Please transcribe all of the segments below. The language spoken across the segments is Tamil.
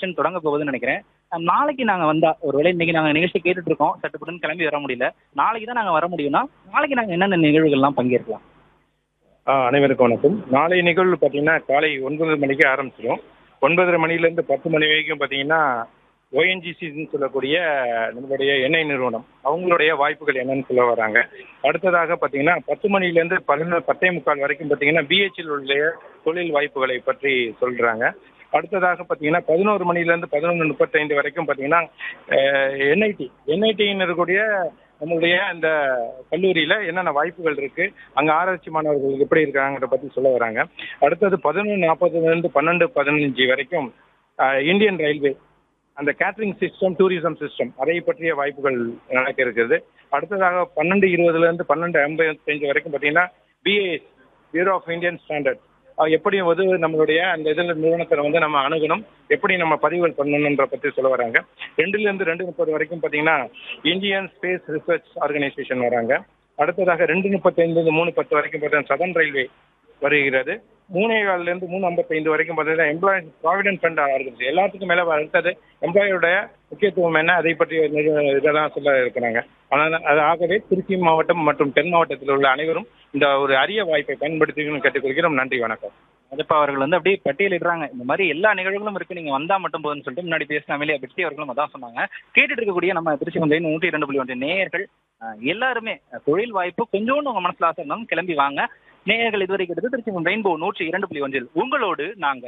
செஷன் தொடங்க போகுதுன்னு நினைக்கிறேன் அஹ் நாளைக்கு நாங்க வந்தா ஒருவேளை இன்னைக்கு நாங்க நிகழ்ச்சி கேட்டுட்டு இருக்கோம் சட்டுப்புடன் கிளம்பி வர முடியல நாளைக்கு தான் நாங்க வர முடியும்னா நாளைக்கு நாங்க என்னென்ன நிகழ்வுகள்லாம் பங்கேற்கலாம் ஆ, அனைவருக்கும் வணக்கம் நாளை நிகழ்வு பார்த்தீங்கன்னா காலை ஒன்பது மணிக்கு ஆரம்பிச்சிடும் ஒன்பதரை மணிலேருந்து பத்து மணி வரைக்கும் பார்த்தீங்கன்னா ஓஎன்ஜிசின்னு சொல்லக்கூடிய நம்மளுடைய எண்ணெய் நிறுவனம் அவங்களுடைய வாய்ப்புகள் என்னன்னு சொல்ல வராங்க அடுத்ததாக பார்த்தீங்கன்னா பத்து மணிலேருந்து பதினொன்று பத்தே முக்கால் வரைக்கும் பார்த்தீங்கன்னா பிஹெச்சில் உள்ள தொழில் வாய்ப்புகளை பற்றி சொல்கிறாங்க அடுத்ததாக பார்த்தீங்கன்னா பதினோரு மணிலேருந்து பதினொன்று முப்பத்தைந்து வரைக்கும் பார்த்தீங்கன்னா என்ஐடி என்ஐடின்னு இருக்கக்கூடிய நம்மளுடைய இந்த கல்லூரியில் என்னென்ன வாய்ப்புகள் இருக்கு அங்கே ஆராய்ச்சி மாணவர்கள் எப்படி இருக்காங்கிறத பற்றி சொல்ல வராங்க அடுத்தது பதினொன்று நாற்பதுலேருந்து பன்னெண்டு பதினஞ்சு வரைக்கும் அஹ், இந்தியன் ரயில்வே அந்த கேட்டரிங் சிஸ்டம் டூரிசம் சிஸ்டம் அதை பற்றிய வாய்ப்புகள் நடக்க இருக்குது அடுத்ததாக பன்னெண்டு இருபதுலேருந்து பன்னெண்டு ஐம்பத்தஞ்சு வரைக்கும் பார்த்தீங்கன்னா BIS bureau of Indian standard எப்படி வந்து நம்மளுடைய அந்த இதில் நிறுவனத்தில் வந்து நம்ம அணுகணும் எப்படி நம்ம பதிவுகள் பண்ணணுன்ற பற்றி சொல்ல வராங்க ரெண்டுலேருந்து ரெண்டு முப்பது வரைக்கும் பார்த்தீங்கன்னா இந்தியன் ஸ்பேஸ் ரிசர்ச் ஆர்கனைசேஷன் வராங்க அடுத்ததாக ரெண்டு முப்பத்தைந்து மூணு பத்து வரைக்கும் பார்த்தீங்கன்னா சதன் ரயில்வே வருகிறது மூணே காலிலேருந்து மூணு ஐம்பத்தைந்து வரைக்கும் பார்த்தீங்கன்னா எம்ப்ளாயிஸ் ப்ராவிடென்ட் ஃபண்ட் ஆர்கனைசேஷன் எல்லாத்துக்கும் மேலே அடுத்தது எம்ப்ளாயோடைய முக்கியத்துவம் என்ன அதை பற்றி நிறு- இதெல்லாம் சொல்ல இருக்கிறாங்க ஆனால் அது ஆகவே திருச்சி மாவட்டம் மற்றும் தென் மாவட்டத்தில் உள்ள அனைவரும் இந்த ஒரு அரிய வாய்ப்பை பயன்படுத்திக்கணும்னு கேட்டுக்கொள்கிறோம் நன்றி வணக்கம் அதப்பா அவர்கள் வந்து அப்படியே பட்டியலிடுறாங்க இந்த மாதிரி எல்லா நிகழ்வுகளும் இருக்கு நீங்க வந்தா மட்டும் போதும்னு சொல்லிட்டு முன்னாடி பேசின அமேலியா பெட்சி அவர்களும் அதான் சொன்னாங்க கேட்டுட்டு இருக்கக்கூடிய நம்ம திருச்சி வந்து நூற்றி இரண்டு புள்ளி ஒன்று நேயர்கள் அஹ், எல்லாருமே அஹ், தொழில் வாய்ப்பு கொஞ்சோண்டு உங்க மனசுல ஆசை இருந்தாலும் கிளம்பி வாங்க நேயர்கள் இதுவரை கிட்டது திருச்சி ரெயின்போ நூற்றி இரண்டு புள்ளி ஒன்றில் உங்களோடு நாங்க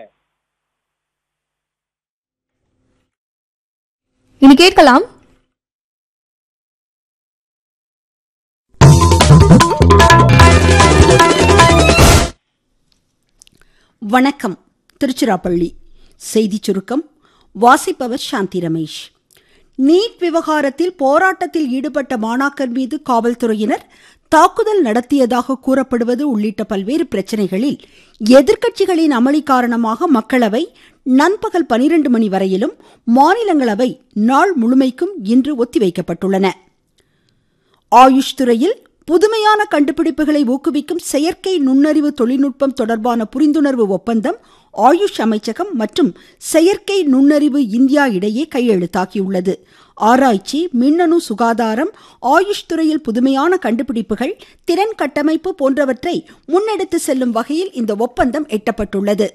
இனி கேட்கலாம் வணக்கம் திருச்சிராப்பள்ளி செய்திச் சுருக்கம் வாசிப்பவர் சாந்தி ரமேஷ் நீட் விவகாரத்தில் போராட்டத்தில் ஈடுபட்ட மாணாக்கர் மீது காவல்துறையினர் தாக்குதல் நடத்தியதாக கூறப்படுவது உள்ளிட்ட பல்வேறு பிரச்சனைகளில் எதிர்க்கட்சிகளின் அமளி காரணமாக மக்களவை நண்பகல் பனிரெண்டு மணி வரையிலும் மாநிலங்களவை நாள் முழுமைக்கும் இன்று ஒத்திவைக்கப்பட்டுள்ளன ஆயுஷ் துறையில் புதுமையான கண்டுபிடிப்புகளை ஊக்குவிக்கும் செயற்கை நுண்ணறிவு தொழில்நுட்பம் தொடர்பான புரிந்துணர்வு ஒப்பந்தம் ஆயுஷ் அமைச்சகம் மற்றும் செயற்கை நுண்ணறிவு இந்தியா இடையே கையெழுத்தாகியுள்ளது ஆராய்ச்சி மின்னணு சுகாதாரம் ஆயுஷ் துறையில் புதுமையான கண்டுபிடிப்புகள் திறன் கட்டமைப்பு போன்றவற்றை முன்னெடுத்து செல்லும் வகையில் இந்த ஒப்பந்தம் எட்டப்பட்டுள்ளது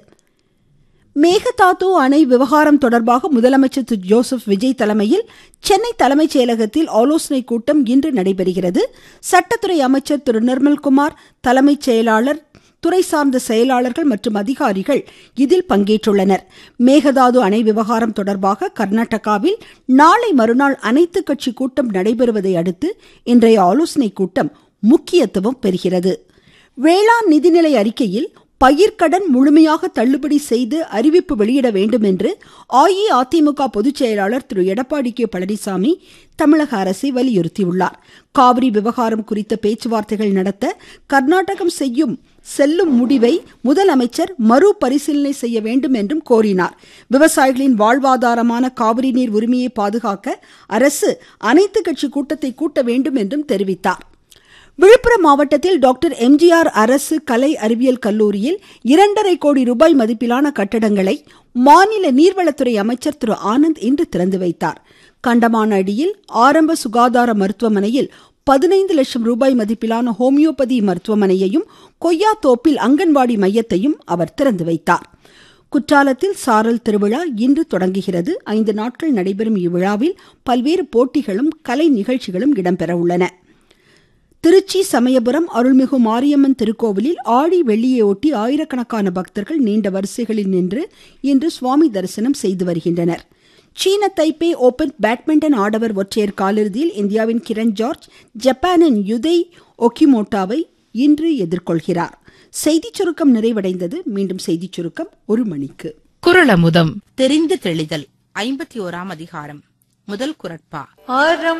மேகதாது அணை விவகாரம் தொடர்பாக முதலமைச்சர் திரு ஜோசப் விஜய் தலைமையில் சென்னை தலைமைச் செயலகத்தில் ஆலோசனை கூட்டம் இன்று நடைபெறுகிறது சட்டத்துறை அமைச்சர் திரு நிர்மல்குமார் தலைமைச் செயலாளர் துறை சார்ந்த செயலாளர்கள் மற்றும் அதிகாரிகள் இதில் பங்கேற்றுள்ளனர் மேகதாது அணை விவகாரம் தொடர்பாக கர்நாடகாவில் நாளை மறுநாள் அனைத்து கட்சி கூட்டம் நடைபெறுவதை அடுத்து இன்றைய ஆலோசனை கூட்டம் முக்கியத்துவம் பெறுகிறது வேளாண் நிதிநிலை அறிக்கையில் பயிர்க்கடன் முழுமையாக தள்ளுபடி செய்து அறிவிப்பு வெளியிட வேண்டும் என்று அஇஅதிமுக பொதுச் செயலாளர் திரு எடப்பாடி கே பழனிசாமி தமிழக அரசை வலியுறுத்தியுள்ளார் காவிரி விவகாரம் குறித்த பேச்சுவார்த்தைகள் நடத்த கர்நாடகம் செய்யும் செல்லும் முடிவை முதலமைச்சர் மறுபரிசீலனை செய்ய வேண்டும் என்றும் கோரினார் விவசாயிகளின் வாழ்வாதாரமான காவிரி நீர் உரிமையை பாதுகாக்க அரசு அனைத்து கட்சி கூட்டத்தை கூட்ட வேண்டும் என்றும் தெரிவித்தார் விழுப்புரம் மாவட்டத்தில் டாக்டர் எம்ஜிஆர் அரசு கலை அறிவியல் கல்லூரியில் இரண்டரை கோடி ரூபாய் மதிப்பிலான கட்டடங்களை மாநில நீர்வளத்துறை அமைச்சர் திரு ஆனந்த் இன்று திறந்து வைத்தார் கண்டமானடியில் ஆரம்ப சுகாதார மருத்துவமனையில் பதினைந்து லட்சம் ரூபாய் மதிப்பிலான ஹோமியோபதி மருத்துவமனையையும் கொய்யாத்தோப்பில் அங்கன்வாடி மையத்தையும் அவர் திறந்து வைத்தார் குற்றாலத்தில் சாரல் திருவிழா இன்று தொடங்குகிறது ஐந்து நாட்கள் நடைபெறும் இவ்விழாவில் பல்வேறு போட்டிகளும் கலை நிகழ்ச்சிகளும் இடம்பெற உள்ளன திருச்சி சமயபுரம் அருள்மிகு மாரியம்மன் திருக்கோவிலில் ஆடி வெள்ளியை ஒட்டி ஆயிரக்கணக்கான பக்தர்கள் நீண்ட வரிசைகளில் நின்று இன்று சுவாமி தரிசனம் செய்து வருகின்றனர் சீன தைப்பே ஓபன் பேட்மிண்டன் ஆடவர் ஒற்றையர் காலிறுதியில் இந்தியாவின் கிரண் ஜார்ஜ் ஜப்பானின் யுதை ஒகிமோட்டாவை இன்று எதிர்கொள்கிறார் செய்திச் சுருக்கம் நிறைவடைந்தது மீண்டும் செய்திச் சுருக்கம் ஒரு மணிக்கு குரலமுதம் தெரிந்து தெளிதல் ஐம்பத்தி ஓராம் அதிகாரம் முதல் குரட்பா அறம்